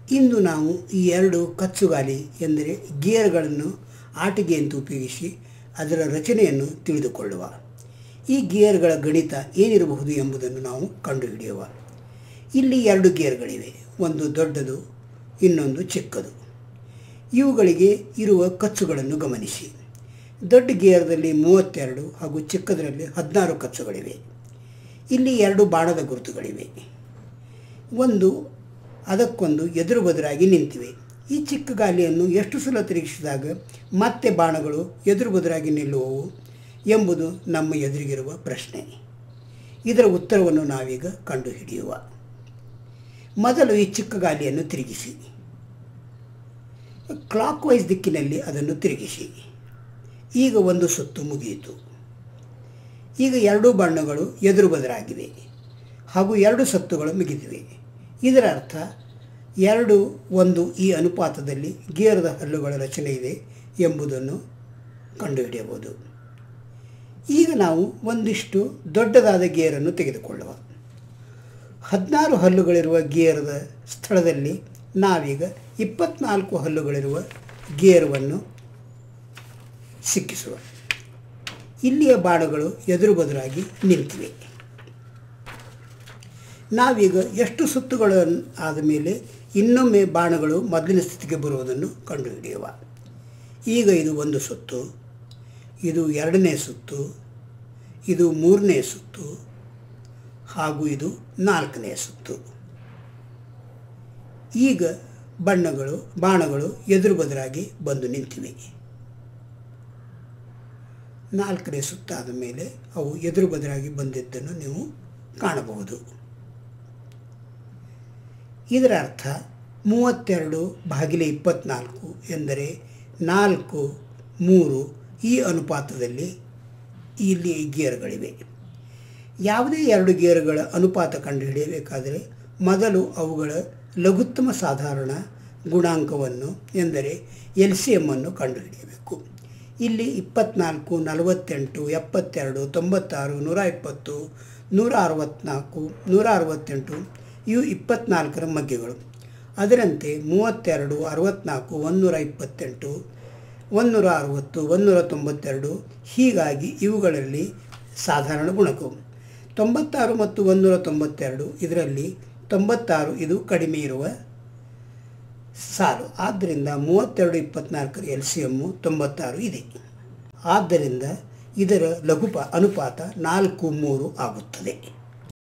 ಇಂದು ನಾವು ಈ ಎರಡು ಕಚ್ಚುಗಾಲಿ ಎಂದರೆ ಗೇರ್ಗಳನ್ನು ಆಟಿಕೆ ಅಂತ ಉಪಯೋಗಿಸಿ ಅದರ ರಚನೆಯನ್ನು ತಿಳಿದುಕೊಳ್ಳುವ ಈ ಗೇರ್ಗಳ ಗಣಿತ ಏನಿರಬಹುದು ಎಂಬುದನ್ನು ನಾವು ಕಂಡುಹಿಡಿಯುವ ಇಲ್ಲಿ ಎರಡು ಗೇರ್ಗಳಿವೆ ಒಂದು ದೊಡ್ಡದು ಇನ್ನೊಂದು ಚಿಕ್ಕದು ಇವುಗಳಿಗೆ ಇರುವ ಕಚ್ಚುಗಳನ್ನು ಗಮನಿಸಿ ದೊಡ್ಡ ಗೇರ್ದಲ್ಲಿ ಮೂವತ್ತೆರಡು ಹಾಗೂ ಚಿಕ್ಕದರಲ್ಲಿ ಹದಿನಾರು ಕಚ್ಚುಗಳಿವೆ ಇಲ್ಲಿ ಎರಡು ಬಾಣದ ಗುರುತುಗಳಿವೆ ಒಂದು ಅದಕ್ಕೊಂದು ಎದುರು ಬದುರಾಗಿ ನಿಂತಿವೆ ಈ ಚಿಕ್ಕ ಗಾಲಿಯನ್ನು ಎಷ್ಟು ಸಲ ತಿರುಗಿಸಿದಾಗ ಮತ್ತೆ ಬಾಣಗಳು ಎದುರು ಬದುರಾಗಿ ನಿಲ್ಲುವವು ಎಂಬುದು ನಮ್ಮ ಎದುರಿಗಿರುವ ಪ್ರಶ್ನೆ ಇದರ ಉತ್ತರವನ್ನು ನಾವೀಗ ಕಂಡುಹಿಡಿಯುವ ಮೊದಲು ಈ ಚಿಕ್ಕ ಗಾಲಿಯನ್ನು ತಿರುಗಿಸಿ ಕ್ಲಾಕ್ ವೈಸ್ ದಿಕ್ಕಿನಲ್ಲಿ ಅದನ್ನು ತಿರುಗಿಸಿ ಈಗ ಒಂದು ಸುತ್ತು ಮುಗಿಯಿತು ಈಗ ಎರಡೂ ಬಣ್ಣಗಳು ಎದುರು ಬದಲಾಗಿವೆ ಹಾಗೂ ಎರಡು ಸತ್ತುಗಳು ಮುಗಿದಿವೆ ಇದರ ಅರ್ಥ ಎರಡು ಒಂದು ಈ ಅನುಪಾತದಲ್ಲಿ ಗೇರದ ಹಲ್ಲುಗಳ ರಚನೆ ಇದೆ ಎಂಬುದನ್ನು ಕಂಡುಹಿಡಿಯಬಹುದು ಈಗ ನಾವು ಒಂದಿಷ್ಟು ದೊಡ್ಡದಾದ ಗೇರನ್ನು ತೆಗೆದುಕೊಳ್ಳುವ ಹದಿನಾರು ಹಲ್ಲುಗಳಿರುವ ಗೇರದ ಸ್ಥಳದಲ್ಲಿ ನಾವೀಗ ಇಪ್ಪತ್ನಾಲ್ಕು ಹಲ್ಲುಗಳಿರುವ ಗೇರವನ್ನು ಸಿಕ್ಕಿಸುವ ಇಲ್ಲಿಯ ಬಾಣಗಳು ಎದುರು ಬದುರಾಗಿ ನಿಂತಿವೆ ನಾವೀಗ ಎಷ್ಟು ಸುತ್ತುಗಳು ಆದ ಮೇಲೆ ಇನ್ನೊಮ್ಮೆ ಬಾಣಗಳು ಮೊದಲಿನ ಸ್ಥಿತಿಗೆ ಬರುವುದನ್ನು ಕಂಡುಹಿಡಿಯುವ ಈಗ ಇದು ಒಂದು ಸುತ್ತು ಇದು ಎರಡನೇ ಸುತ್ತು ಇದು ಮೂರನೇ ಸುತ್ತು ಹಾಗೂ ಇದು ನಾಲ್ಕನೇ ಸುತ್ತು ಈಗ ಬಣ್ಣಗಳು ಬಾಣಗಳು ಎದುರು ಬದಲಾಗಿ ಬಂದು ನಿಂತಿವೆ ನಾಲ್ಕನೇ ಸುತ್ತಾದ ಮೇಲೆ ಅವು ಎದುರು ಬದಲಾಗಿ ಬಂದಿದ್ದನ್ನು ನೀವು ಕಾಣಬಹುದು ಇದರ ಅರ್ಥ ಮೂವತ್ತೆರಡು ಭಾಗಿಲೆ ಇಪ್ಪತ್ನಾಲ್ಕು ಎಂದರೆ ನಾಲ್ಕು ಮೂರು ಈ ಅನುಪಾತದಲ್ಲಿ ಇಲ್ಲಿ ಗೇರ್ಗಳಿವೆ ಯಾವುದೇ ಎರಡು ಗೇರುಗಳ ಅನುಪಾತ ಕಂಡುಹಿಡಿಯಬೇಕಾದರೆ ಮೊದಲು ಅವುಗಳ ಲಘುತ್ತಮ ಸಾಧಾರಣ ಗುಣಾಂಕವನ್ನು ಎಂದರೆ ಎಲ್ ಸಿ ಎಮ್ಮನ್ನು ಕಂಡುಹಿಡಿಯಬೇಕು ಇಲ್ಲಿ ಇಪ್ಪತ್ನಾಲ್ಕು ನಲವತ್ತೆಂಟು ಎಪ್ಪತ್ತೆರಡು ತೊಂಬತ್ತಾರು ನೂರ ಇಪ್ಪತ್ತು ನೂರ ಅರವತ್ತ್ನಾಲ್ಕು ನೂರ ಅರವತ್ತೆಂಟು ಇವು ಇಪ್ಪತ್ನಾಲ್ಕರ ಮಗ್ಗೆಗಳು ಅದರಂತೆ ಮೂವತ್ತೆರಡು ಅರವತ್ತ್ನಾಲ್ಕು ಒಂದುನೂರ ಇಪ್ಪತ್ತೆಂಟು ಒಂದುನೂರ ಅರವತ್ತು ಒಂದುನೂರ ತೊಂಬತ್ತೆರಡು ಹೀಗಾಗಿ ಇವುಗಳಲ್ಲಿ ಸಾಧಾರಣ ಗುಣಕವು ತೊಂಬತ್ತಾರು ಮತ್ತು ಒಂದುನೂರ ತೊಂಬತ್ತೆರಡು ಇದರಲ್ಲಿ ತೊಂಬತ್ತಾರು ಇದು ಕಡಿಮೆ ಇರುವ ಸಾಲು ಆದ್ದರಿಂದ ಮೂವತ್ತೆರಡು ಇಪ್ಪತ್ನಾಲ್ಕರ ಎಲ್ ಸಿ ಎಮ್ಮು ತೊಂಬತ್ತಾರು ಇದೆ ಆದ್ದರಿಂದ ಇದರ ಲಘುಪ ಅನುಪಾತ ನಾಲ್ಕು ಮೂರು ಆಗುತ್ತದೆ